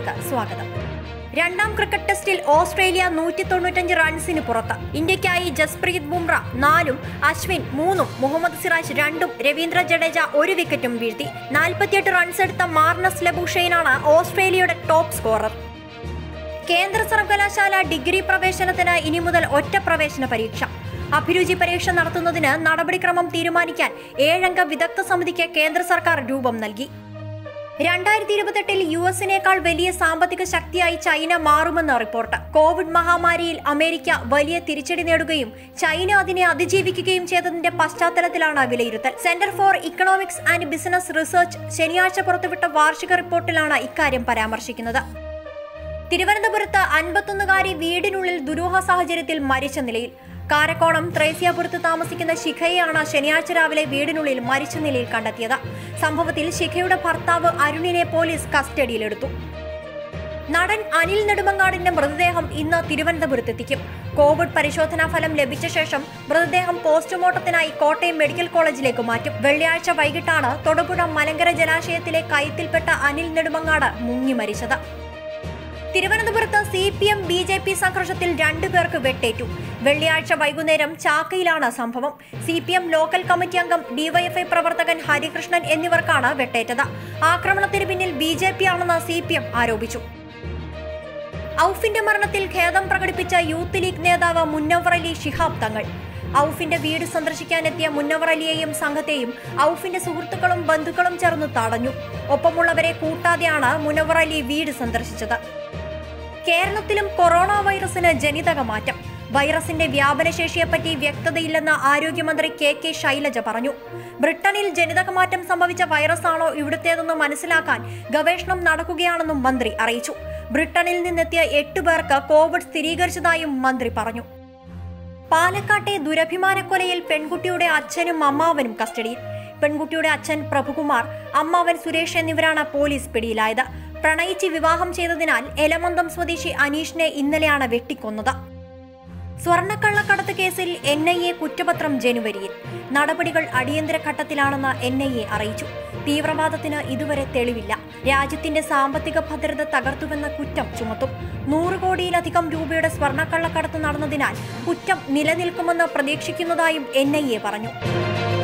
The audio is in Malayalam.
വാർത്തകളിലേക്ക് സ്വാഗതം രണ്ടാം ക്രിക്കറ്റ് ടെസ്റ്റിൽ ഓസ്ട്രേലിയ നൂറ്റി തൊണ്ണൂറ്റഞ്ച് റൺസിന് പുറത്ത് ഇന്ത്യയ്ക്കായി ജസ്പ്രീത് ബുംറ നാലും അശ്വിൻ മൂന്നും മുഹമ്മദ് സിറാജ് രണ്ടും രവീന്ദ്ര ജഡേജ ഒരു വിക്കറ്റും വീഴ്ത്തി നാൽപ്പത്തിയെട്ട് റൺസ് എടുത്ത മാർണസ് ലബുഷെയിനാണ് ഓസ്ട്രേലിയയുടെ ടോപ്പ് സ്കോറർ കേന്ദ്ര സർവകലാശാല ഡിഗ്രി പ്രവേശനത്തിന് ഇനി മുതൽ ഒറ്റ പ്രവേശന പരീക്ഷ അഭിരുചി പരീക്ഷ നടത്തുന്നതിന് നടപടിക്രമം തീരുമാനിക്കാൻ ഏഴംഗ വിദഗ്ധ സമിതിക്ക് കേന്ദ്ര സർക്കാർ രൂപം നൽകി രണ്ടായിരത്തി ഇരുപത്തെട്ടിൽ യു എസിനേക്കാൾ വലിയ സാമ്പത്തിക ശക്തിയായി ചൈന മാറുമെന്ന് റിപ്പോർട്ട് കോവിഡ് മഹാമാരിയിൽ അമേരിക്ക വലിയ തിരിച്ചടി നേടുകയും ചൈന അതിനെ അതിജീവിക്കുകയും ചെയ്തതിന്റെ പശ്ചാത്തലത്തിലാണ് വിലയിരുത്തൽ centre for economics and business research ശനിയാഴ്ച പുറത്തുവിട്ട വാർഷിക റിപ്പോർട്ടിലാണ് ഇക്കാര്യം പരാമർശിക്കുന്നത് തിരുവനന്തപുരത്ത് അൻപത്തൊന്നുകാരി വീടിനുള്ളിൽ ദുരൂഹ സാഹചര്യത്തിൽ മരിച്ച നിലയിൽ കാരക്കോണം ത്രേസ്യാപുരത്ത് താമസിക്കുന്ന ശിഖയെയാണ് ശനിയാഴ്ച രാവിലെ വീടിനുള്ളിൽ മരിച്ച നിലയിൽ കണ്ടെത്തിയത് സംഭവത്തിൽ ശിഖയുടെ ഭർത്താവ് അരുണിനെ പോലീസ് കസ്റ്റഡിയിലെടുത്തു നടൻ അനിൽ നെടുമങ്ങാടിന്റെ മൃതദേഹം ഇന്ന് തിരുവനന്തപുരത്തെത്തിക്കും കോവിഡ് പരിശോധനാ ഫലം ലഭിച്ച ശേഷം മൃതദേഹം പോസ്റ്റ്മോർട്ടത്തിനായി കോട്ടയം മെഡിക്കൽ കോളേജിലേക്ക് മാറ്റും വെള്ളിയാഴ്ച വൈകിട്ടാണ് തൊടുപുഴ മലങ്കര ജലാശയത്തിലെ കയത്തിൽപ്പെട്ട അനിൽ നെടുമങ്ങാട് മുങ്ങി മരിച്ചത് തിരുവനന്തപുരത്ത് C P M B J P സംഘർഷത്തിൽ രണ്ടുപേർക്ക് വെട്ടേറ്റു വെള്ളിയാഴ്ച വൈകുന്നേരം ചാക്കയിലാണ് സംഭവം C P M local committee അംഗം ഡിവൈഎഫ്ഐ പ്രവർത്തകൻ ഹരികൃഷ്ണൻ എന്നിവർക്കാണ് വെട്ടേറ്റത് ആക്രമണത്തിന് പിന്നിൽ ബി ജെ പി ആണെന്ന് സി പി എം ആരോപിച്ചു ഔഫിന്റെ മരണത്തിൽ ഖേദം പ്രകടിപ്പിച്ച യൂത്ത് ലീഗ് നേതാവ് മുന്നവർ അലി ശിഹാബ് തങ്ങൾ ഔഫിന്റെ വീട് സന്ദർശിക്കാനെത്തിയ മുന്നവർ അലിയെയും സംഘത്തെയും ഔഫിന്റെ സുഹൃത്തുക്കളും ബന്ധുക്കളും ചേർന്ന് തടഞ്ഞു ഒപ്പമുള്ളവരെ കൂട്ടാതെയാണ് മുനവർ അലി വീട് സന്ദർശിച്ചത് കേരളത്തിലും കൊറോണ വൈറസിന് ജനിതക മാറ്റം വൈറസിന്റെ വ്യാപനശേഷിയെപ്പറ്റി വ്യക്തതയില്ലെന്ന് ആരോഗ്യമന്ത്രി കെ കെ ശൈലജ പറഞ്ഞു ബ്രിട്ടനിൽ ജനിതകമാറ്റം സംഭവിച്ച വൈറസാണോ ഇവിടുത്തേതെന്ന് മനസ്സിലാക്കാൻ ഗവേഷണം നടക്കുകയാണെന്നും മന്ത്രി അറിയിച്ചു ബ്രിട്ടനിൽ നിന്നെത്തിയ എട്ട് പേർക്ക് കോവിഡ് സ്ഥിരീകരിച്ചതായും മന്ത്രി പറഞ്ഞു പാലക്കാട്ടെ ദുരഭിമാനക്കൊലയിൽ പെൺകുട്ടിയുടെ അച്ഛനും അമ്മാവനും കസ്റ്റഡിയിൽ പെൺകുട്ടിയുടെ അച്ഛൻ പ്രഭുകുമാർ അമ്മാവൻ സുരേഷ് എന്നിവരാണ് പോലീസ് പിടിയിലായത് പ്രണയിച്ച് വിവാഹം ചെയ്തതിനാൽ എലമന്തം സ്വദേശി അനീഷിനെ ഇന്നലെയാണ് വെട്ടിക്കൊന്നത് സ്വർണ്ണക്കള്ളക്കടത്ത് കേസിൽ എൻ ഐ എ കുറ്റപത്രം ജനുവരിയിൽ നടപടികൾ അടിയന്തര ഘട്ടത്തിലാണെന്ന് എൻ ഐ എ അറിയിച്ചു തീവ്രവാദത്തിന് ഇതുവരെ തെളിവില്ല രാജ്യത്തിന്റെ സാമ്പത്തിക ഭദ്രത തകർത്തുവെന്ന കുറ്റം ചുമത്തും നൂറ് കോടിയിലധികം രൂപയുടെ സ്വർണ്ണക്കള്ളക്കടത്ത് നടന്നതിനാൽ കുറ്റം നിലനിൽക്കുമെന്ന് പ്രതീക്ഷിക്കുന്നതായും എൻ ഐ എ പറഞ്ഞു